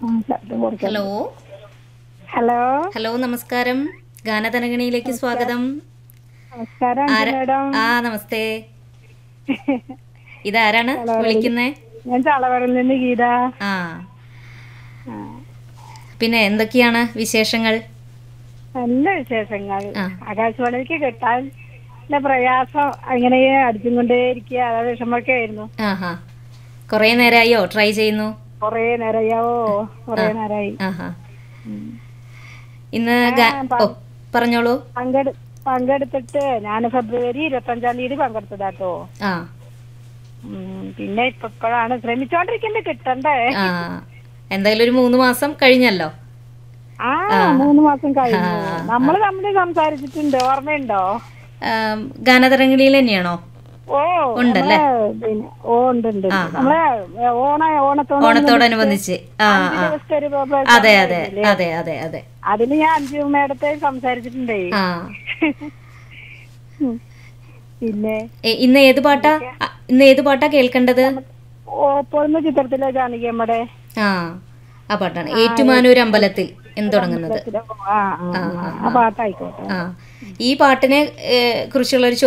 Hello hello hello നമസ്കാരം ഗാനതരംഗിണിയിലേക്ക് സ്വാഗതം നമസ്കാരം ആരാ മേഡം ആ നമസ്തേ ഇതാരാണ് വിളിക്കുന്നേ ഞാൻ ചളവറിൽ നിന്ന് ഗീത ആ പിന്നെ എന്തൊക്കെയാണ് വിശേഷങ്ങൾ നല്ല വിശേഷങ്ങൾ ആ. ആകാശവാണിക്ക് കിട്ടാൻ നല്ല പ്രയാസം അങ്ങനെ അടിച്ചും കൊണ്ടേ ഇരിക്കുക അതായത് വിഷമൊക്കെ ആയിരുന്നു ആഹാ കുറേ നേരമായോ ട്രൈ ചെയ്യുന്നു കൊറേ നേരമാവോ കൊറേ നേരമായി ആഹാ ഇന്ന് ഗാ- ഓ പറഞ്ഞോളൂ പങ്കെടു പങ്കെടുത്തിട്ട് ഞാൻ ഫെബ്രുവരി ഇരുപത്തഞ്ചാം തീയതി പങ്കെടുത്തതാട്ടോ ആ ഉം, പിന്നെ ഇപ്പൊ ഇപ്പോഴാണ് ശ്രമിച്ചോണ്ടിരിക്കുന്നത് കിട്ടണ്ടേ ആ എന്തായാലും ഒരു മൂന്ന് മാസം കഴിഞ്ഞല്ലോ ആ മൂന്ന് മാസം കഴിഞ്ഞു നമ്മള് തമ്മിൽ സംസാരിച്ചിട്ടുണ്ട് ഓർമ്മയുണ്ടോ ആം, ഗാനതരംഗിണിയിൽ തന്നെയാണോ ഓ ഉണ്ടല്ലേ? നമ്മളെ പിന്നെ ഓ ഉണ്ട് ഉണ്ട് ഉണ്ട്. നമ്മളെ ഏ, ഓണ ഓണത്തോട് ഓണത്തോടനുബന്ധിച്ച് ആ ആ ദിവസത്തെ ഒരു പ്രോഗ്രാം അതെ അതെ അതെ അതെ അതെ അതിന് ഞാൻ അഞ്ചു മേടത്തെ സംസാരിച്ചിട്ടുണ്ടേ ആ ഉം. പിന്നെ എ, ഇന്ന് ഏത് പാട്ടാ അ, ഇന്ന് ഏത് പാട്ടാ കേൾക്കേണ്ടത് ഓപ്പോന്ന ചിത്രത്തിലെ ജാനകി നമ്മുടെ ആ ആ പാട്ടാണ് ഏറ്റുമാനൂർ അമ്പലത്തിൽ എന്ന് തുടങ്ങുന്നത് ആ ആ, ആ, ആ പാട്ടായിക്കോട്ടെ ആ ഈ പാട്ടിനെ ഏ, കുറിച്ചുള്ള ഒരു